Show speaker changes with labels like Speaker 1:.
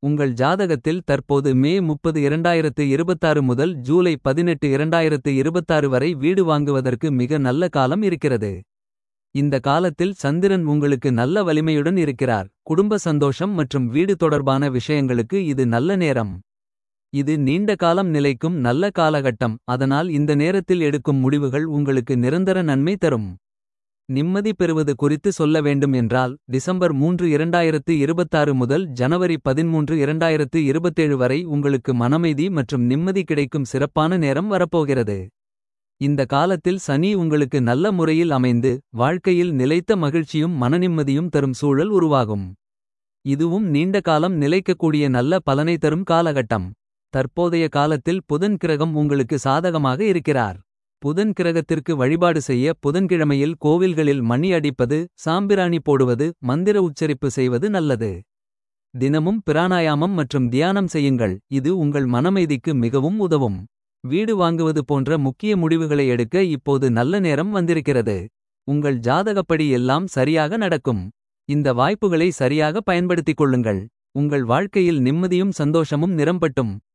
Speaker 1: உங்கள் ஜாதகத்தில் தற்போது மே 30 2026 முதல் ஜூலை 18 2026 வரை வீடு வாங்குவதற்கு மிக நல்ல காலம் இருக்கிறது. இந்த காலத்தில் சந்திரன் உங்களுக்கு நல்ல வலிமையுடன் இருக்கிறார். குடும்ப சந்தோஷம் மற்றும் வீடு தொடர்பான விஷயங்களுக்கு இது நல்ல நேரம். இது நீண்ட காலம் நிலைக்கும் நல்ல காலகட்டம் அதனால் இந்த நேரத்தில் எடுக்கும் முடிவுகள் உங்களுக்கு நிரந்தர நன்மை தரும். நிம்மதி பெறுவது குறித்து சொல்ல வேண்டும் என்றால் டிசம்பர் 3 2026 முதல் ஜனவரி 13 2027 வரை உங்களுக்கு மனமைதி மற்றும் நிம்மதி கிடைக்கும் சிறப்பான நேரம் வரப்போகிறது. இந்த காலத்தில் சனி உங்களுக்கு நல்ல முறையில் அமைந்து வாழ்க்கையில் நிலைத்த மகிழ்ச்சியும் மனநிம்மதியும் தரும் சூழல் உருவாகும். இதுவும் நீண்ட காலம் நிலைக்கக்கூடிய நல்ல பலனை தரும் காலகட்டம். தற்போதைய காலத்தில் புதன் கிரகம் உங்களுக்கு சாதகமாக இருக்கிறார். புதன் கிரகத்திற்கு வழிபாடு செய்ய புதன்கிழமையில் கோவில்களில் மணி அடிப்பது சாம்பிராணி போடுவது மந்திர உச்சரிப்பு செய்வது நல்லது. தினமும் பிராணாயாமம் மற்றும் தியானம் செய்யுங்கள் இது உங்கள் மனமைதிக்கு மிகவும் உதவும். வீடு வாங்குவது போன்ற முக்கிய முடிவுகளை எடுக்க இப்போது நல்ல நேரம் வந்திருக்கிறது. உங்கள் ஜாதகப்படி எல்லாம் சரியாக நடக்கும். இந்த வாய்ப்புகளை சரியாக பயன்படுத்திக் கொள்ளுங்கள். உங்கள் வாழ்க்கையில் நிம்மதியும் சந்தோஷமும் நிரம்பட்டும்.